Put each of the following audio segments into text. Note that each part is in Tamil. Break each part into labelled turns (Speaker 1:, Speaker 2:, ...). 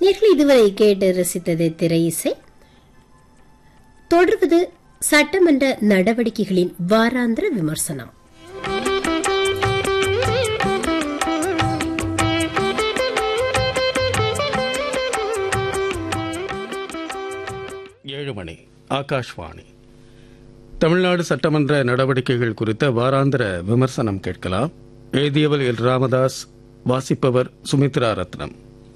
Speaker 1: நேர்கள் இதுவரை கேட்டு ரசித்தது திரை இசை தொடர்வது சட்டமன்ற நடவடிக்கைகளின் வாராந்திர விமர்சனம்
Speaker 2: ஏழு மணி ஆகாஷ்வாணி தமிழ்நாடு சட்டமன்ற நடவடிக்கைகள் குறித்த வாராந்திர விமர்சனம் கேட்கலாம் எழுதியவர் எல் ராமதாஸ் வாசிப்பவர் சுமித்ரா ரத்னம்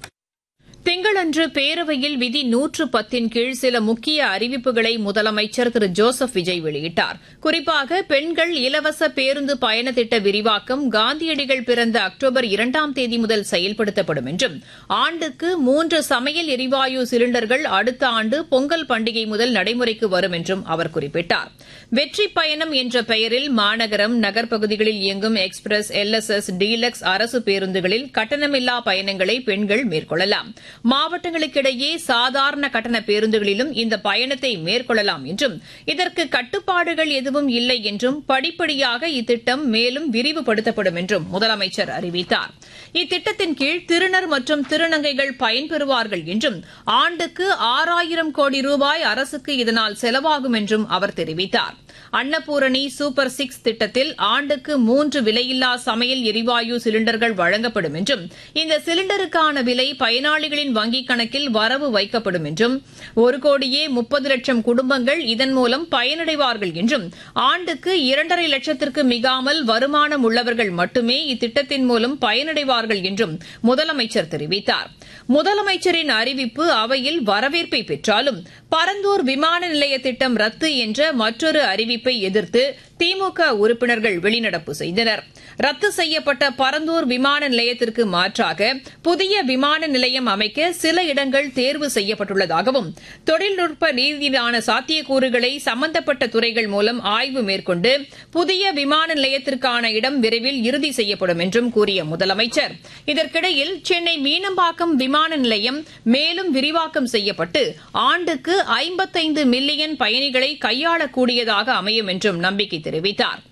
Speaker 3: திங்களன்று பேரவையில் விதி நூற்று பத்தின் கீழ் சில முக்கிய அறிவிப்புகளை முதலமைச்சர் திரு ஜோசப் விஜய் வெளியிட்டார் குறிப்பாக பெண்கள் இலவச பேருந்து பயண திட்ட விரிவாக்கம் காந்தியடிகள் பிறந்த அக்டோபர் இரண்டாம் தேதி முதல் செயல்படுத்தப்படும் என்றும் ஆண்டுக்கு மூன்று சமையல் எரிவாயு சிலிண்டர்கள் அடுத்த ஆண்டு பொங்கல் பண்டிகை முதல் நடைமுறைக்கு வரும் என்றும் அவர் குறிப்பிட்டார் வெற்றி பயணம் என்ற பெயரில் மாநகரம் நகர்ப்பகுதிகளில் இயங்கும் எக்ஸ்பிரஸ் எல்எஸ்எஸ் டீலக்ஸ் அரசு பேருந்துகளில் கட்டணமில்லா பயணங்களை பெண்கள் மேற்கொள்ளலாம் மாவட்டங்களுக்கிடையே சாதாரண கட்டண பேருந்துகளிலும் இந்த பயணத்தை மேற்கொள்ளலாம் என்றும் இதற்கு கட்டுப்பாடுகள் எதுவும் இல்லை என்றும் படிப்படியாக இத்திட்டம் மேலும் விரிவுபடுத்தப்படும் என்றும் முதலமைச்சர் அறிவித்தார் இத்திட்டத்தின் கீழ் திருநர் மற்றும் திருநங்கைகள் பயன்பெறுவார்கள் என்றும் ஆண்டுக்கு ஆறாயிரம் கோடி ரூபாய் அரசுக்கு இதனால் செலவாகும் என்றும் அவர் தெரிவித்தார் அன்னபூரணி சூப்பர் சிக்ஸ் திட்டத்தில் ஆண்டுக்கு மூன்று விலையில்லா சமையல் எரிவாயு சிலிண்டர்கள் வழங்கப்படும் என்றும் இந்த சிலிண்டருக்கான விலை பயனாளிகளின் வங்கிக் கணக்கில் வரவு வைக்கப்படும் என்றும் ஒரு கோடியே முப்பது லட்சம் குடும்பங்கள் இதன் மூலம் பயனடைவார்கள் என்றும் ஆண்டுக்கு இரண்டரை லட்சத்திற்கு மிகாமல் வருமானம் உள்ளவர்கள் மட்டுமே இத்திட்டத்தின் மூலம் பயனடைவார்கள் என்றும் முதலமைச்சர் தெரிவித்தார் முதலமைச்சரின் அறிவிப்பு அவையில் வரவேற்பை பெற்றாலும் பரந்தூர் விமான நிலைய திட்டம் ரத்து என்ற மற்றொரு அறிவிப்பை எதிர்த்து திமுக உறுப்பினர்கள் வெளிநடப்பு செய்தனர் ரத்து செய்யப்பட்ட பரந்தூர் விமான நிலையத்திற்கு மாற்றாக புதிய விமான நிலையம் அமைக்க சில இடங்கள் தேர்வு செய்யப்பட்டுள்ளதாகவும் தொழில்நுட்ப ரீதியிலான சாத்தியக்கூறுகளை சம்பந்தப்பட்ட துறைகள் மூலம் ஆய்வு மேற்கொண்டு புதிய விமான நிலையத்திற்கான இடம் விரைவில் இறுதி செய்யப்படும் என்றும் கூறிய முதலமைச்சர் இதற்கிடையில் சென்னை மீனம்பாக்கம் விமான நிலையம் மேலும் விரிவாக்கம் செய்யப்பட்டு ஆண்டுக்கு ஐம்பத்தைந்து மில்லியன் பயணிகளை கையாளக்கூடியதாக அமையும் என்றும் நம்பிக்கை தெரிவித்தார்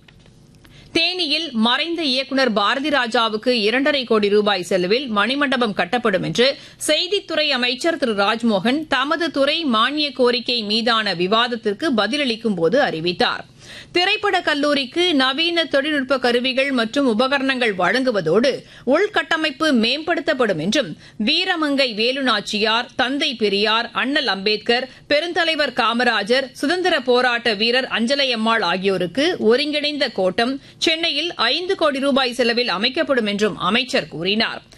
Speaker 3: தேனியில் மறைந்த இயக்குநர் பாரதி ராஜாவுக்கு இரண்டரை கோடி ரூபாய் செலவில் மணிமண்டபம் கட்டப்படும் என்று செய்தித்துறை அமைச்சர் திரு ராஜ்மோகன் தமது துறை மானிய கோரிக்கை மீதான விவாதத்திற்கு பதிலளிக்கும் போது அறிவித்தார் திரைப்பட கல்லூரிக்கு நவீன தொழில்நுட்ப கருவிகள் மற்றும் உபகரணங்கள் வழங்குவதோடு உள்கட்டமைப்பு மேம்படுத்தப்படும் என்றும் வீரமங்கை வேலுநாச்சியார் தந்தை பெரியார் அண்ணல் அம்பேத்கர் பெருந்தலைவர் காமராஜர் சுதந்திர போராட்ட வீரர் அஞ்சலையம்மாள் ஆகியோருக்கு ஒருங்கிணைந்த கோட்டம் சென்னையில் ஐந்து கோடி ரூபாய் செலவில் அமைக்கப்படும் என்றும் அமைச்சர் கூறினார்